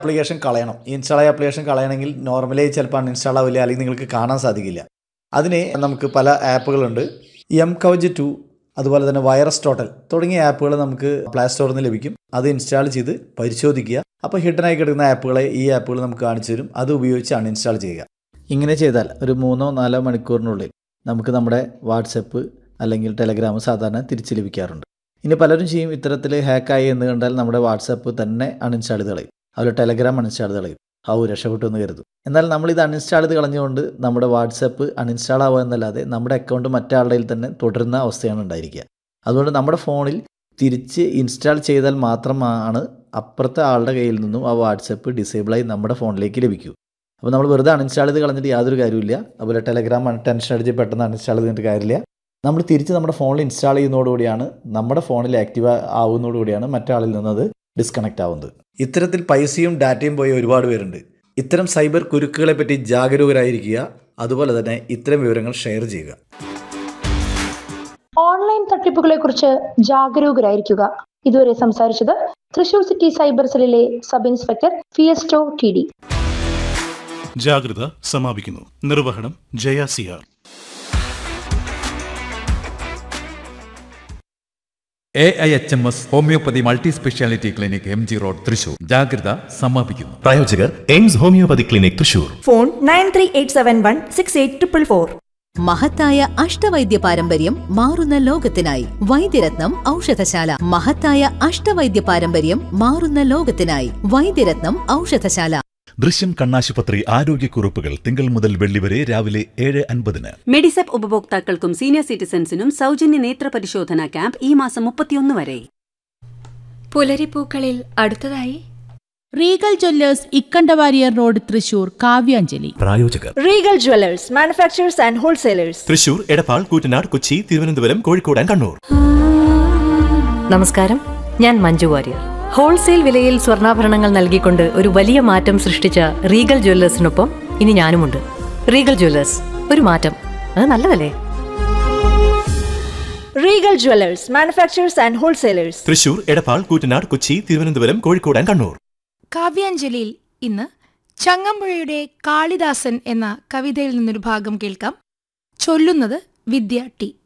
application കളയണം install ആയ application കളയണമെങ്കിൽ നോർമലി ചിലപ്പോൾ അൺഇൻസ്റ്റാൾ ആവില്ല അല്ലെങ്കിൽ നിങ്ങൾക്ക് കാണാൻ സാധിക്കില്ല അതിന് നമുക്ക് പല ആപ്പുകളുണ്ട് എം കവജ് ടു അതുപോലെ തന്നെ വൈറസ് ടോട്ടൽ തുടങ്ങിയ ആപ്പുകൾ നമുക്ക് പ്ലേ സ്റ്റോറിൽ നിന്ന് ലഭിക്കും അത് ഇൻസ്റ്റാൾ ചെയ്ത് പരിശോധിക്കുക അപ്പോൾ ഹിഡനായി കിടക്കുന്ന ആപ്പുകളെ ഈ ആപ്പുകൾ നമുക്ക് കാണിച്ചു തരും അത് ഉപയോഗിച്ച് അൺഇൻസ്റ്റാൾ ചെയ്യുക ഇങ്ങനെ ചെയ്താൽ ഒരു മൂന്നോ നാലോ മണിക്കൂറിനുള്ളിൽ നമുക്ക് നമ്മുടെ വാട്സപ്പ് അല്ലെങ്കിൽ ടെലഗ്രാം സാധാരണ തിരിച്ച് ലഭിക്കാറുണ്ട് ഇനി പലരും ചെയ്യും ഇത്തരത്തിൽ ഹാക്കായി എന്ന് കണ്ടാൽ നമ്മുടെ വാട്സപ്പ് തന്നെ അൺഇൻസ്റ്റാൾ ചെയ്ത് കളയും അതുപോലെ ടെലഗ്രാം അൺഇൻസ്റ്റാൾ ചെയ്ത് കളയും ഔ രക്ഷപ്പെട്ടു എന്ന് കരുതും എന്നാൽ നമ്മൾ ഇത് അൺഇൻസ്റ്റാൾ ചെയ്ത് കളഞ്ഞുകൊണ്ട് നമ്മുടെ വാട്സപ്പ് അൺഇൻസ്റ്റാൾ ആവുക എന്നല്ലാതെ നമ്മുടെ അക്കൗണ്ട് മറ്റാളുടെ തന്നെ തുടരുന്ന അവസ്ഥയാണ് ഉണ്ടായിരിക്കുക അതുകൊണ്ട് നമ്മുടെ ഫോണിൽ തിരിച്ച് ഇൻസ്റ്റാൾ ചെയ്താൽ മാത്രമാണ് അപ്പുറത്തെ ആളുടെ കയ്യിൽ നിന്നും ആ വാട്സപ്പ് ഡിസേബിളായി നമ്മുടെ ഫോണിലേക്ക് ലഭിക്കൂ അപ്പോൾ നമ്മൾ വെറുതെ അൺഇൻസ്റ്റാൾ ചെയ്ത് കളഞ്ഞിട്ട് യാതൊരു കാര്യമില്ല അതുപോലെ ടെലഗ്രാം ടെൻഷൻ അടിച്ച് പെട്ടെന്ന് അൺഇൻസ്റ്റാൾ ചെയ്തിട്ട് കാര്യമില്ല നമ്മൾ തിരിച്ച് നമ്മുടെ ഫോണിൽ ഇൻസ്റ്റാൾ ചെയ്യുന്നതോടുകൂടിയാണ് നമ്മുടെ ഫോണിൽ ആക്റ്റീവ് ആവുന്നതോടുകൂടിയാണ് മറ്റാളിൽ നിന്നത് ഡിസ്കണക്റ്റ് ആവുന്നത് ഇത്തരത്തിൽ പൈസയും ഡാറ്റയും പോയ ഒരുപാട് പേരുണ്ട് ഇത്തരം സൈബർ കുരുക്കുകളെ പറ്റി ജാഗരൂകരായിരിക്കുക അതുപോലെ തന്നെ ഇത്തരം വിവരങ്ങൾ ഷെയർ ചെയ്യുക ഓൺലൈൻ തട്ടിപ്പുകളെ കുറിച്ച് ജാഗരൂകരായിരിക്കുക ഇതുവരെ സംസാരിച്ചത് തൃശൂർ സിറ്റി സൈബർ സെല്ലിലെ sub inspector Fiesto T D ജാഗ്രത സമാപിക്കുന്നു നിർവഹണം Jaya C R A I H M S homoeopathy multi speciality clinic M G road Thrissur ജാഗ്രത സമാപിക്കുന്നു പ്രായോജകർ AIMS homoeopathy clinic Thrissur phone nine three eight seven one six eight triple four മഹത്തായ അഷ്ടവൈദ്യ പാരമ്പര്യം മാറുന്ന ലോകത്തിനായി വൈദ്യരത്നം ഔഷധശാല മഹത്തായ അഷ്ടവൈദ്യ പാരമ്പര്യം മാറുന്ന ലോകത്തിനായി വൈദ്യരത്നം ഔഷധശാല ദൃശ്യം കണ്ണാശുപത്രി ആരോഗ്യക്കുറിപ്പുകൾ തിങ്കൾ മുതൽ വെള്ളി വരെ രാവിലെ ഏഴ് അൻപതിന് മെഡിസെപ്പ് ഉപഭോക്താക്കൾക്കും സീനിയർ സിറ്റിസൺസിനും സൗജന്യ നേത്ര പരിശോധന ക്യാമ്പ് ഈ മാസം മുപ്പത്തിയൊന്ന് വരെ പുലരിപ്പൂക്കളിൽ അടുത്തതായി Regal Jewellers Ikkanda Warrier road Thrissur Kavyanjali പ്രായോജകർ Regal Jewellers manufacturers and wholesalers Thrissur Edappal Koottanad Kochi Thiruvananthapuram Kozhikode and Kannur നമസ്കാരം ഞാൻ മഞ്ജു വാര്യർ ഹോൾസെയിൽ വിലയിൽ സ്വർണ്ണാഭരണങ്ങൾ നൽകിക്കൊണ്ട് ഒരു വലിയ മാറ്റം സൃഷ്ടിച്ച റീഗൽ ജ്വല്ലേഴ്സിനൊപ്പം ഇനി ഞാനുമുണ്ട് റീഗൽ ജ്വല്ലേഴ്സ് ഒരു മാറ്റം അത് നല്ലതല്ലേ Regal Jewellers manufacturers and wholesalers Thrissur Edappal Koottanad Kochi Thiruvananthapuram Kozhikode and Kannur കാവ്യാഞ്ജലിയിൽ ഇന്ന് ചങ്ങമ്പുഴയുടെ കാളിദാസൻ എന്ന കവിതയിൽ നിന്നൊരു ഭാഗം കേൾക്കാം ചൊല്ലുന്നത് വിദ്യ ടി